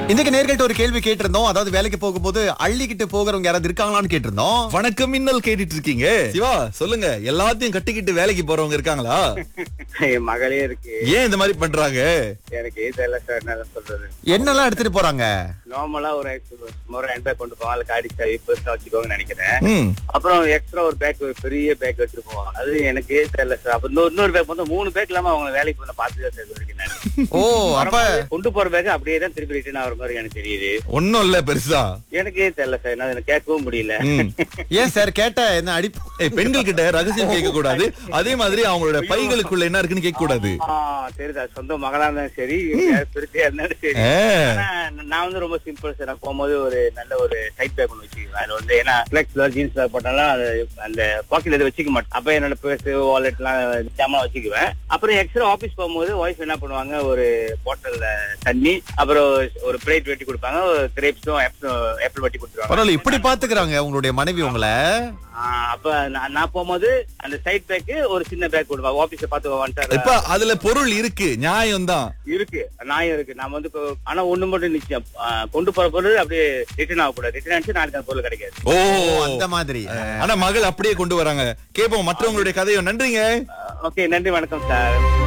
இன்னைக்கு நேர்கிட்ட ஒரு கேள்வி கேட்டிருந்தோம் அதாவது வேலைக்கு போகும்போது அள்ளிக்கிட்டு போகிறவங்க யாராவது இருக்காங்களான்னு கேட்டிருந்தோம் வணக்கம் மின்னல் கேட்டுட்டு இருக்கீங்க சிவா சொல்லுங்க எல்லாத்தையும் கட்டிக்கிட்டு வேலைக்கு போறவங்க இருக்காங்களா என் மகளே இருக்கு ஏன் இந்த மாதிரி பண்றாங்க எனக்கு தெரியல சார் என்ன சொல்றது என்னெல்லாம் எடுத்துட்டு போறாங்க நார்மலா ஒரு ஒரு ஹேண்ட் பேக் கொண்டு போவாங்க காடி சாவி பெருசா வச்சுக்கோங்கன்னு நினைக்கிறேன் ம் அப்புறம் எக்ஸ்ட்ரா ஒரு பேக் பெரிய பேக் வச்சுட்டு போவாங்க அது எனக்கு தெரியல சார் அப்ப இன்னொரு இன்னொரு பேக் வந்து மூணு பேக் இல்லாம அவங்க வேலைக்கு போன பார்த்து தான் சார் இருக்கேன் நான். ஓ அப்ப கொண்டு போற பேக் அப்படியே தான் திருப்பி ரிட்டர்ன் ஆகிற மாதிரி எனக்கு தெரியுது ஒண்ணும் இல்ல பெருசா எனக்கே தெரியல சார் நான் எனக்கு கேட்கவும் முடியல ம் ஏன் சார் கேட்ட என்ன அடிப்பு ஏய், பெண்கள் கிட்ட ரகசியம் கேட்க கூடாது அதே மாதிரி அவங்களோட பைகளுக்குள்ள என்ன இருக்குன்னு கேட்க கூடாது ஆ, சரிதா சொந்த மகளா இருந்தாலும் சரி யார் பெருசா இருந்தாலும் சரி ஆ. ஆனா, நான் வந்து ரொம்ப சிம்பிள் சார் நான் போகும்போது ஒரு நல்ல ஒரு டைட் பேக் ஒன்று வச்சுக்குவேன் அது வந்து ஏன்னா ஃபிளெக்ஸ்ல ஜீன்ஸ்ல போட்டாலும் அது அந்த பாக்கெட்ல எதுவும் வச்சுக்க மாட்டேன் அப்ப என்னோட பேர்ஸ் வாலெட் எல்லாம் ஜாமா வச்சுக்குவேன் அப்புறம் எக்ஸ்ட்ரா ஆபீஸ் போகும்போது ஒய்ஃப் என்ன பண்ணுவாங்க ஒரு பாட்டில்ல தண்ணி அப்புறம் ஒரு பிளேட் வெட்டி கொடுப்பாங்க கிரேப்ஸும் ஆப்பிள் வெட்டி கொடுத்துருவாங்க பரவாயில்ல இப்படி பாத்துக்கிறாங்க உங்களுடைய மனைவி உங்களை ஆ, அப்ப நான் நான் போகும்போது அந்த சைட் பேக் ஒரு சின்ன பேக் கொடுப்பேன் ஆபீஸ பார்த்து வந்துட்டாரு இப்ப அதுல பொருள் இருக்கு நியாயம் தான் இருக்கு நியாயம் இருக்கு நாம வந்து கொ- ஆனா ஒண்ணு மட்டும் நிச்சயம் ஆ, கொண்டு போற பொருள் அப்படியே ரிட்டர்ன் ஆகக்கூடாது ரிட்டர்ன் ஆச்சு நாளைக்கு அந்த பொருள் கிடைக்காது ஓ ஓ, அந்த மாதிரி ஆனா மகள் அப்படியே கொண்டு வராங்க கேப்போம் மற்றவங்களுடைய கதையும் நன்றிங்க ஓகே நன்றி வணக்கம் சார்